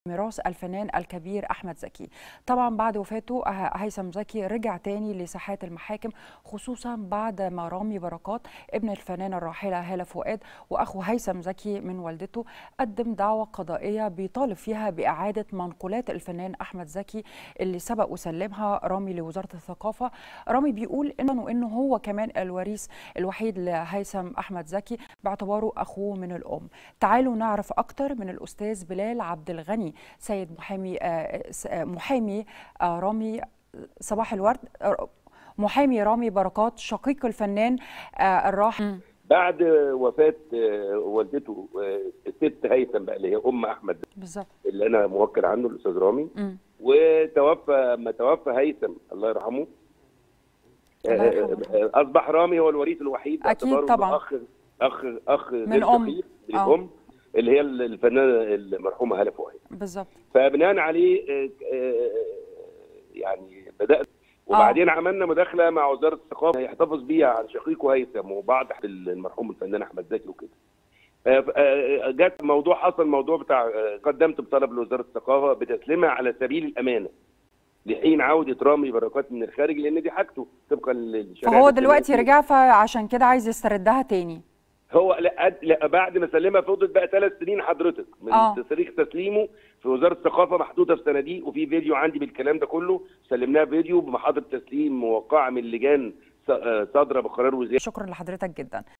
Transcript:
ميراث الفنان الكبير احمد زكي طبعا بعد وفاته هيثم زكي رجع تاني لساحات المحاكم خصوصا بعد ما رامي بركات ابن الفنانه الراحله هاله فؤاد واخو هيثم زكي من والدته قدم دعوه قضائيه بيطالب فيها باعاده منقولات الفنان احمد زكي اللي سبق وسلمها رامي لوزاره الثقافه رامي بيقول انه انه هو كمان الوريث الوحيد لهيثم احمد زكي باعتباره اخوه من الام تعالوا نعرف اكتر من الاستاذ بلال عبد الغني سيد محامي محامي رامي صباح الورد محامي رامي بركات شقيق الفنان الراحل بعد وفاه والدته الست هيثم بقى اللي هي ام احمد بالظبط اللي انا موكل عنه الاستاذ رامي م. وتوفى ما توفى هيثم الله يرحمه اصبح رامي هو الوريث الوحيد اكيد طبعا اخ اخ اخ من ام الام اللي هي الفنانه المرحومه هاله فؤاد بالظبط فبناء عليه يعني بدات وبعدين آه. عملنا مداخله مع وزاره الثقافه هيحتفظ بيها عن شقيقه هيثم وبعض المرحوم الفنان احمد زكي وكده جت موضوع حصل موضوع بتاع قدمت بطلب لوزاره الثقافه بتسليمها على سبيل الامانه لحين عوده رامي بركات من الخارج لان دي حاجته طبقا للشريعه فهو دلوقتي رجع فعشان كده عايز يستردها تاني هو لا, لا بعد ما سلمها فضلت بقى ثلاث سنين حضرتك من آه. تاريخ تسليمه في وزاره الثقافه محطوطه في صناديق وفي فيديو عندي بالكلام ده كله سلمناه فيديو بمحاضره تسليم موقعه من لجان صادره بقرار وزاري شكرا لحضرتك جدا